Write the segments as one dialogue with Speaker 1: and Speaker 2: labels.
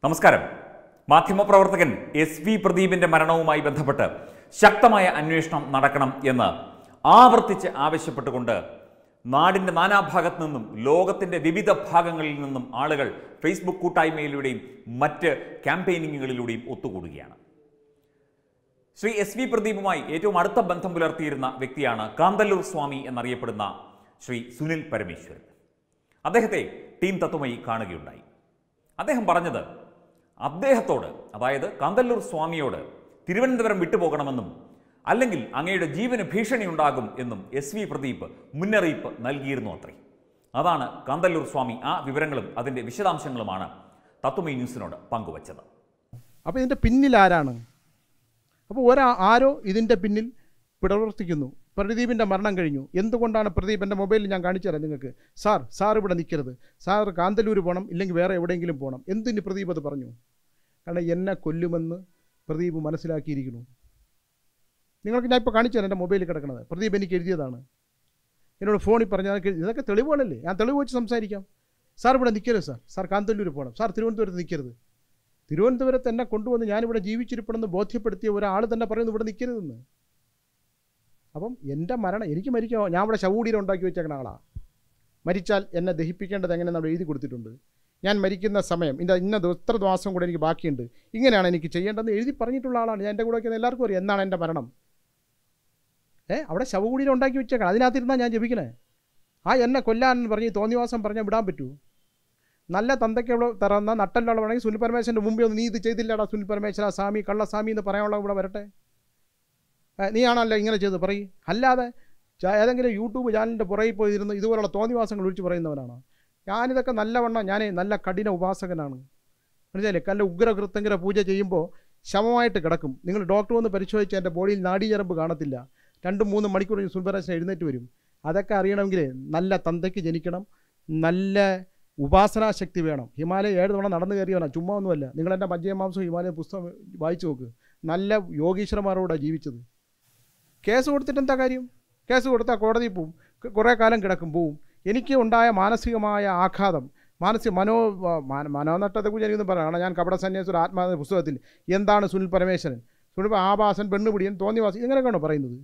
Speaker 1: നമസ്കാരം മാധ്യമപ്രവർത്തകൻ S V പ്രദീപിന്റെ മരണവുമായി ബന്ധപ്പെട്ട് ശക്തമായ അന്വേഷണം നടക്കണം എന്ന് ആവർത്തിച്ച് ആവശ്യപ്പെട്ടുകൊണ്ട് നാടിന്റെ നാനാഭാഗത്തു നിന്നും ലോകത്തിന്റെ വിവിധ ഭാഗങ്ങളിൽ നിന്നും ആളുകൾ ഫേസ്ബുക്ക് കൂട്ടായ്മയിലൂടെയും മറ്റ് ക്യാമ്പയിനിങ്ങുകളിലൂടെയും ഒത്തുകൂടുകയാണ് ശ്രീ എസ് വി പ്രദീപുമായി ഏറ്റവും അടുത്ത ബന്ധം പുലർത്തിയിരുന്ന വ്യക്തിയാണ് കാന്തല്ലൂർ സ്വാമി എന്നറിയപ്പെടുന്ന ശ്രീ സുനിൽ പരമേശ്വരൻ അദ്ദേഹത്തെ ടീം തത്വമായി കാണുകയുണ്ടായി അദ്ദേഹം പറഞ്ഞത് അദ്ദേഹത്തോട് അതായത് കാന്തല്ലൂർ സ്വാമിയോട് തിരുവനന്തപുരം വിട്ടുപോകണമെന്നും അല്ലെങ്കിൽ അങ്ങയുടെ ജീവന് ഭീഷണി ഉണ്ടാകും എന്നും എസ് വി പ്രദീപ് മുന്നറിയിപ്പ് നൽകിയിരുന്നു അത്രേ അതാണ് കാന്തല്ലൂർ സ്വാമി ആ വിവരങ്ങളും അതിൻ്റെ വിശദാംശങ്ങളുമാണ് തത്വമൈ ന്യൂസിനോട് പങ്കുവച്ചത്
Speaker 2: അപ്പോൾ ഇതിൻ്റെ പിന്നിൽ ആരാണ് അപ്പോൾ ഒരാ ആരോ ഇതിൻ്റെ പിന്നിൽ പ്രവർത്തിക്കുന്നു പ്രദീപിൻ്റെ മരണം കഴിഞ്ഞു എന്തുകൊണ്ടാണ് പ്രദീപ് എൻ്റെ മൊബൈലിൽ ഞാൻ കാണിച്ചു തരാം നിങ്ങൾക്ക് സാർ സാർ ഇവിടെ നിൽക്കരുത് സാർ കാന്തല്ലൂർ പോകണം ഇല്ലെങ്കിൽ വേറെ എവിടെയെങ്കിലും പോകണം എന്തിന് പ്രദീപ് അത് പറഞ്ഞു കാരണം എന്നെ കൊല്ലുമെന്ന് പ്രദീപ് മനസ്സിലാക്കിയിരിക്കുന്നു നിങ്ങൾക്ക് ഞാൻ ഇപ്പോൾ കാണിച്ചു തരാം എൻ്റെ മൊബൈലിൽ കിടക്കുന്നത് പ്രദീപ് എനിക്ക് എഴുതിയതാണ് എന്നോട് ഫോണിൽ പറഞ്ഞാൽ ഇതൊക്കെ തെളിവുകളല്ലേ ഞാൻ തെളിവ് വെച്ച് സംസാരിക്കാം സാർ ഇവിടെ നിൽക്കരുത് സാർ സാർ കാന്തല്ലൂർ പോകണം സാർ തിരുവനന്തപുരത്ത് നിൽക്കരുത് തിരുവനന്തപുരത്ത് എന്നെ കൊണ്ടുവന്ന് ഞാനിവിടെ ജീവിച്ചിരിപ്പണമെന്ന് ബോധ്യപ്പെടുത്തിയ ഒരാൾ തന്നെ പറയുന്നു ഇവിടെ നിൽക്കരുതെന്ന് അപ്പം എൻ്റെ മരണം എനിക്ക് മരിക്കാമോ ഞാൻ ഇവിടെ ശവൂടിയിൽ ഉണ്ടാക്കി വെച്ചേക്കണ ആളാണ് മരിച്ചാൽ എന്നെ ദഹിപ്പിക്കേണ്ടത് എങ്ങനെയെന്ന് അവിടെ എഴുതി കൊടുത്തിട്ടുണ്ട് ഞാൻ മരിക്കുന്ന സമയം ഇന്ന ഇന്ന ദിവ- ഇത്ര ദിവസം കൂടെ എനിക്ക് ബാക്കിയുണ്ട് ഇങ്ങനെയാണ് എനിക്ക് ചെയ്യേണ്ടതെന്ന് എഴുതി പറഞ്ഞിട്ടുള്ള ആളാണ് ഞാൻ എൻ്റെ കൂടെ വയ്ക്കുന്ന എല്ലാവർക്കും അറിയാം എന്നാണ് എൻ്റെ മരണം ഏ അവിടെ ശവകൂടിയിൽ ഉണ്ടാക്കി വെച്ചേക്കണം അതിനകത്തിരുന്നാൽ ഞാൻ ജപിക്കണേ ആ എന്നെ കൊല്ലാൻ പറഞ്ഞ് ഈ തോന്നിവാസം പറഞ്ഞാൽ വിടാൻ പറ്റൂ നല്ല തന്തയ്ക്കുള്ള തറന്ന നട്ടല്ലുള്ളവണെങ്കിൽ സുനിൽ പരമേശ്വരൻ്റെ മുമ്പേ ഒന്ന് നീ ഇത് ചെയ്തില്ലടാ സുനിൽ പരമേശ്വര സ്വാമി കള്ളസ്വാമി എന്ന് പറയാനുള്ള ഇവിടെ വരട്ടെ ഏ, നീയാണല്ലോ ഇങ്ങനെ ചെയ്ത് പറയും അല്ലാതെ ച- ഏതെങ്കിലും യൂട്യൂബ് ചാനലിൻ്റെ പുറകിൽ പോയിരുന്ന് ഇതുപോലുള്ള തോന്നിവാസങ്ങൾ വിളിച്ച് പറയുന്നവനാണ് ഞാനിതൊക്കെ നല്ലവണ്ണം ഞാൻ നല്ല കഠിന ഉപാസകനാണ് മനസ്സിലായില്ലേ കല്ല ഉഗ്രകൃത്യങ്കര പൂജ ചെയ്യുമ്പോൾ ശമമായിട്ട് കിടക്കും നിങ്ങൾ ഡോക്ടർ വന്ന് പരിശോധിച്ച് എൻ്റെ ബോഡിയിൽ നാഡീഞരമ്പ് കാണത്തില്ല രണ്ടും മൂന്നും മണിക്കൂർ കഴിഞ്ഞ് സുൽഭരാശൻ എഴുന്നേറ്റ് വരും അതൊക്കെ അറിയണമെങ്കിൽ നല്ല തന്തയ്ക്ക് ജനിക്കണം നല്ല ഉപാസനാശക്തി വേണം ഹിമാലയ ഏഴ് തവണ നടന്നു കയറിയവനാണ് ചുമ്മാ ഒന്നുമല്ല നിങ്ങൾ എൻ്റെ മജ്ജയമാംസം ഹിമാലയ പുസ്തകം വായിച്ചു നോക്ക് നല്ല യോഗീശ്വരന്മാരോടാണ് ജീവിച്ചത് കേസ് കൊടുത്തിട്ട് എന്താ കാര്യം കേസ് കൊടുത്താൽ കോടതിയിൽ പോവും ക- കുറേ കാലം കിടക്കും പോവും എനിക്ക് ഉണ്ടായ മാനസികമായ ആഘാതം മാനസിക മനോ മാ- മനോനഷ്ടത്തെക്കുറിച്ച് എനിക്കൊന്നും പറയാം കാരണം ഞാൻ കപട സന്യാസ ആത്മാ പുസ്തകത്തിൽ എന്താണ് സുനിൽ പരമേശ്വരൻ സുനിൽ ആഭാസൻ പെണ്ണുപിടിയൻ തോന്നിവാസി ഇങ്ങനെയൊക്കെയാണോ പറയുന്നത്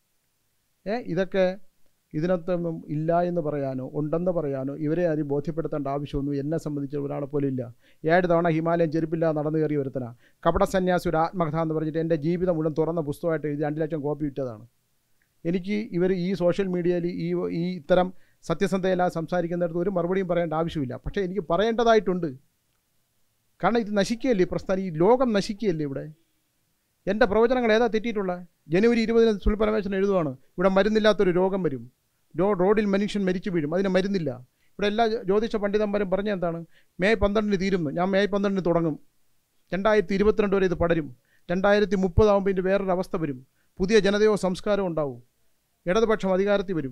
Speaker 2: ഏ ഇതൊക്കെ ഇതിനകത്തൊന്നും ഇല്ല എന്ന് പറയാനോ ഉണ്ടെന്ന് പറയാനോ ഇവരെ ആരും ബോധ്യപ്പെടുത്തേണ്ട ആവശ്യമൊന്നും എന്നെ സംബന്ധിച്ച് ഒരാളെ പോലും ഇല്ല ഏഴ് തവണ ഹിമാലയം ചെരുപ്പില്ലാതെ നടന്നു കയറി ഒരുത്തനാ കപട സന്യാസി ഒരു ആത്മകഥ എന്ന് പറഞ്ഞിട്ട് എൻ്റെ ജീവിതം മുഴുവൻ തുറന്ന പുസ്തകമായിട്ട് എഴുതി രണ്ട് ലക്ഷം കോപ്പി വിറ്റതാണ് എനിക്ക് ഇവർ ഈ സോഷ്യൽ മീഡിയയിൽ ഈ ഈ ഇത്തരം സത്യസന്ധതയെല്ലാം സംസാരിക്കുന്നിടത്ത് ഒരു മറുപടിയും പറയേണ്ട ആവശ്യമില്ല പക്ഷേ എനിക്ക് പറയേണ്ടതായിട്ടുണ്ട് കാരണം ഇത് നശിക്കുകയല്ലേ ഈ പ്രസ്ഥാനം ഈ ലോകം നശിക്കുകയല്ലേ ഇവിടെ എൻ്റെ പ്രവചനങ്ങൾ ഏതാ തെറ്റിയിട്ടുള്ളത് ജനുവരി ഇരുപതിന് സുനിൽ പരമേശ്വരൻ എഴുതുവാണ് ഇവിടെ മരുന്നില്ലാത്തൊരു രോഗം വരും രോ റോഡിൽ മനുഷ്യൻ മരിച്ചു വീഴും അതിന് മരുന്നില്ല ഇവിടെ എല്ലാ ജ്യോതിഷ പണ്ഡിതന്മാരും പറഞ്ഞ എന്താണ് മെയ് പന്ത്രണ്ടിന് തീരുന്നു ഞാൻ മെയ് പന്ത്രണ്ടിന് തുടങ്ങും രണ്ടായിരത്തി ഇരുപത്തിരണ്ട് വരെ ഇത് പടരും രണ്ടായിരത്തി മുപ്പതാകുമ്പോൾ ഇതിൻ്റെ വേറൊരു അവസ്ഥ വരും പുതിയ ജനതയോ സംസ്കാരമോ ഉണ്ടാവും ഇടതുപക്ഷം അധികാരത്തിൽ വരും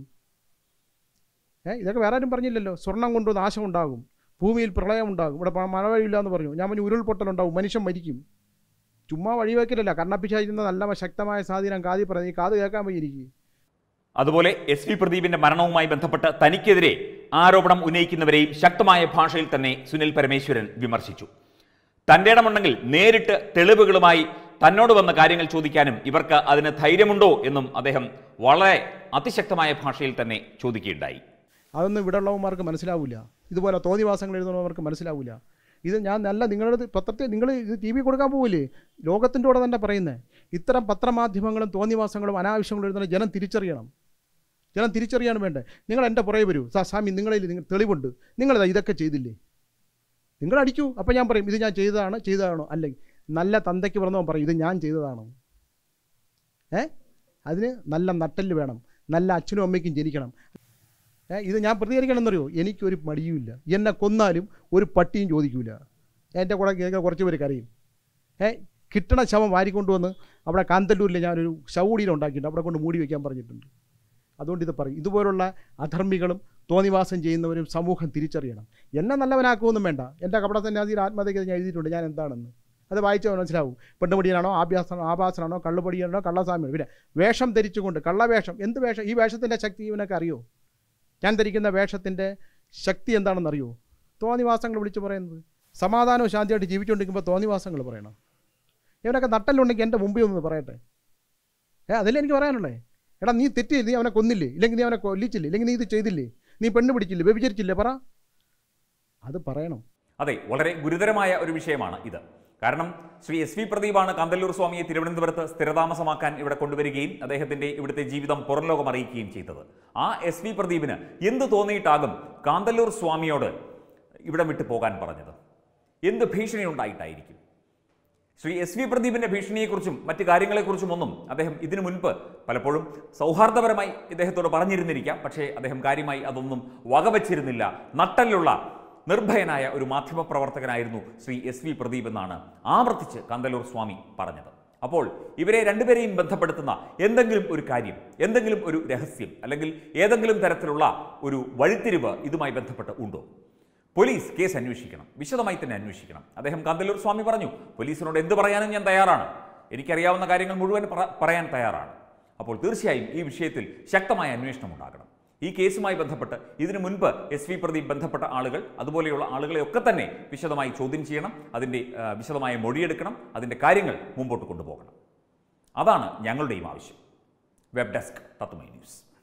Speaker 2: ഏ ഇതൊക്കെ വേറെ ആരും പറഞ്ഞില്ലല്ലോ സ്വർണം കൊണ്ടുവന്ന് നാശം ഉണ്ടാകും ഭൂമിയിൽ പ്രളയം ഉണ്ടാകും ഇവിടെ പ- മഴവഴിയില്ല എന്ന് പറഞ്ഞു ഞാൻ പറഞ്ഞു ഉരുൾപൊട്ടലുണ്ടാവും മനുഷ്യൻ മരിക്കും ചുമ്മാ വഴിവെക്കലല്ല കണ്ണപ്പിച്ചായിരുന്ന നല്ല ശക്തമായ സ്വാധീനം കാതി പറഞ്ഞു ഈ കാത് കേൾക്കാൻ പോയി എനിക്ക്
Speaker 1: അതുപോലെ എസ് വി പ്രദീപിന്റെ മരണവുമായി ബന്ധപ്പെട്ട് തനിക്കെതിരെ ആരോപണം ഉന്നയിക്കുന്നവരെയും ശക്തമായ ഭാഷയിൽ തന്നെ സുനിൽ പരമേശ്വരൻ വിമർശിച്ചു തന്റെ ഇടമുണ്ടെങ്കിൽ നേരിട്ട് തെളിവുകളുമായി തന്നോട് വന്ന കാര്യങ്ങൾ ചോദിക്കാനും ഇവർക്ക് അതിന് ധൈര്യമുണ്ടോ എന്നും അദ്ദേഹം വളരെ അതിശക്തമായ ഭാഷയിൽ തന്നെ ചോദിക്കുകയുണ്ടായി
Speaker 2: അതൊന്നും ഇവിടെ ഉള്ളവന്മാർക്ക് മനസ്സിലാവില്ല ഇതുപോലെ തോന്നിവാസങ്ങൾ എഴുതുന്നവർക്ക് മനസ്സിലാവില്ല ഇത് ഞാൻ നല്ല നിങ്ങളുടെ പത്രത്തെ നിങ്ങൾ ഇത് ടി വി കൊടുക്കാൻ പോവില്ലേ ലോകത്തിൻ്റെ കൂടെ തന്നെ പറയുന്നത് ഇത്തരം പത്രമാധ്യമങ്ങളും തോന്നിവാസങ്ങളും അനാവശ്യങ്ങളും എഴുതുന്ന ജനം തിരിച്ചറിയണം ജനം തിരിച്ചറിയാൻ വേണ്ടേ നിങ്ങൾ എൻ്റെ പുറകെ വരൂ സാ സ്വാമി നിങ്ങളിൽ നിങ്ങൾ തെളിവുണ്ട് നിങ്ങളിതാ ഇതൊക്കെ ചെയ്തില്ലേ നിങ്ങൾ അടിക്കൂ അപ്പോൾ ഞാൻ പറയും ഇത് ഞാൻ ചെയ്തതാണ് ചെയ്തതാണോ അല്ലെങ്കിൽ നല്ല തന്തയ്ക്ക് പറഞ്ഞവൻ പറയും ഇത് ഞാൻ ചെയ്തതാണോ ഏ അതിന് നല്ല നട്ടല് വേണം നല്ല അച്ഛനും അമ്മയ്ക്കും ജനിക്കണം ഏ, ഇത് ഞാൻ പ്രതികരിക്കണമെന്നറിയോ എനിക്കൊരു മടിയുമില്ല എന്നെ കൊന്നാലും ഒരു പട്ടിയും ചോദിക്കൂല എൻ്റെ കൂടെ കേൾക്കാൻ കുറച്ച് പേര് കരയും ഏ കിട്ടണ ശവം വാരിക്കൊണ്ടുവന്ന് അവിടെ കാന്തല്ലൂരിൽ ഞാനൊരു ശവൂടിയിൽ ഉണ്ടാക്കിയിട്ടുണ്ട് അവിടെ കൊണ്ട് മൂടി വയ്ക്കാൻ പറഞ്ഞിട്ടുണ്ട് അതുകൊണ്ട് ഇത് പറയും ഇതുപോലുള്ള അധർമ്മികളും തോന്നിവാസം ചെയ്യുന്നവരും സമൂഹം തിരിച്ചറിയണം എന്നെ നല്ലവനാക്കുമൊന്നും വേണ്ട എൻ്റെ കപട സന്യാസിയുടെ ആത്മഹത്യക്ക് ഞാൻ എഴുതിയിട്ടുണ്ട് ഞാൻ എന്താണെന്ന് അത് വായിച്ചാൽ മനസ്സിലാവും പെണ്ണുപടിയാണോ ആഭ്യാസ ആഭാസനാണോ കള്ളുപടിയാണോ കള്ളസ്വാമിയാണോ പിന്നെ വേഷം ധരിച്ചുകൊണ്ട് കള്ളവേഷം എന്ത് വേഷം ഈ വേഷത്തിൻ്റെ ശക്തി ഇവനൊക്കെ അറിയോ ഞാൻ ധരിക്കുന്ന വേഷത്തിൻ്റെ ശക്തി എന്താണെന്ന് അറിയോ തോന്നിവാസങ്ങൾ വിളിച്ചു പറയുന്നത് സമാധാനവും ശാന്തിയായിട്ട് ജീവിച്ചുകൊണ്ടിരിക്കുമ്പോൾ തോന്നിവാസങ്ങൾ പറയണം ഇവനൊക്കെ നട്ടലുണ്ടെങ്കിൽ എൻ്റെ മുമ്പിൽ ഒന്ന് പറയട്ടെ ഏ അതല്ലേ എനിക്ക് പറയാനുള്ളേ എടാ നീ തെറ്റ് ചെയ്ത് നീ അവനെ കൊന്നില്ലേ ഇല്ലെങ്കിൽ നീ അവനെ കൊല്ലിച്ചില്ലേ ഇല്ലെങ്കിൽ നീ ഇത് ചെയ്തില്ലേ നീ പെണ്ണ് പിടിച്ചില്ലേ വ്യഭിചരിച്ചില്ലേ പറ അത് പറയണം
Speaker 1: അതെ വളരെ ഗുരുതരമായ ഒരു വിഷയമാണ് ഇത് കാരണം ശ്രീ എസ് വി പ്രദീപാണ് കാന്തല്ലൂർ സ്വാമിയെ തിരുവനന്തപുരത്ത് സ്ഥിരതാമസമാക്കാൻ ഇവിടെ കൊണ്ടുവരികയും അദ്ദേഹത്തിന്റെ ഇവിടുത്തെ ജീവിതം പുറംലോകം അറിയിക്കുകയും ചെയ്തത് ആ എസ് വി പ്രദീപിന് എന്ത് തോന്നിയിട്ടാകും കാന്തല്ലൂർ സ്വാമിയോട് ഇവിടം വിട്ടു പോകാൻ പറഞ്ഞത് എന്ത് ഭീഷണി ഉണ്ടായിട്ടായിരിക്കും ശ്രീ എസ് വി പ്രദീപിന്റെ ഭീഷണിയെക്കുറിച്ചും മറ്റു കാര്യങ്ങളെക്കുറിച്ചും ഒന്നും അദ്ദേഹം ഇതിനു മുൻപ് പലപ്പോഴും സൗഹാർദ്ദപരമായി ഇദ്ദേഹത്തോട് പറഞ്ഞിരുന്നിരിക്കാം പക്ഷേ അദ്ദേഹം കാര്യമായി അതൊന്നും വകവച്ചിരുന്നില്ല നട്ടലുള്ള നിർഭയനായ ഒരു മാധ്യമപ്രവർത്തകനായിരുന്നു ശ്രീ എസ് വി പ്രദീപ് എന്നാണ് ആവർത്തിച്ച് കാന്തല്ലൂർ സ്വാമി പറഞ്ഞത് അപ്പോൾ ഇവരെ രണ്ടുപേരെയും ബന്ധപ്പെടുത്തുന്ന എന്തെങ്കിലും ഒരു കാര്യം എന്തെങ്കിലും ഒരു രഹസ്യം അല്ലെങ്കിൽ ഏതെങ്കിലും തരത്തിലുള്ള ഒരു വഴിത്തിരിവ് ഇതുമായി ബന്ധപ്പെട്ട് ഉണ്ടോ പോലീസ് കേസ് അന്വേഷിക്കണം വിശദമായി തന്നെ അന്വേഷിക്കണം അദ്ദേഹം കാന്തല്ലൂർ സ്വാമി പറഞ്ഞു പോലീസിനോട് എന്ത് പറയാനും ഞാൻ തയ്യാറാണ് എനിക്കറിയാവുന്ന കാര്യങ്ങൾ മുഴുവൻ പറ- പറയാൻ തയ്യാറാണ് അപ്പോൾ തീർച്ചയായും ഈ വിഷയത്തിൽ ശക്തമായ അന്വേഷണം ഉണ്ടാകണം ഈ കേസുമായി ബന്ധപ്പെട്ട് ഇതിനു മുൻപ് എസ് വി പ്രദീപ് ബന്ധപ്പെട്ട ആളുകൾ അതുപോലെയുള്ള ആളുകളെയൊക്കെ തന്നെ വിശദമായി ചോദ്യം ചെയ്യണം അതിൻ്റെ ആ, വിശദമായ മൊഴിയെടുക്കണം അതിൻ്റെ കാര്യങ്ങൾ മുമ്പോട്ട് കൊണ്ടുപോകണം അതാണ് ഞങ്ങളുടെയും ആവശ്യം വെബ് ഡെസ്ക് തത്തുമൈ ന്യൂസ്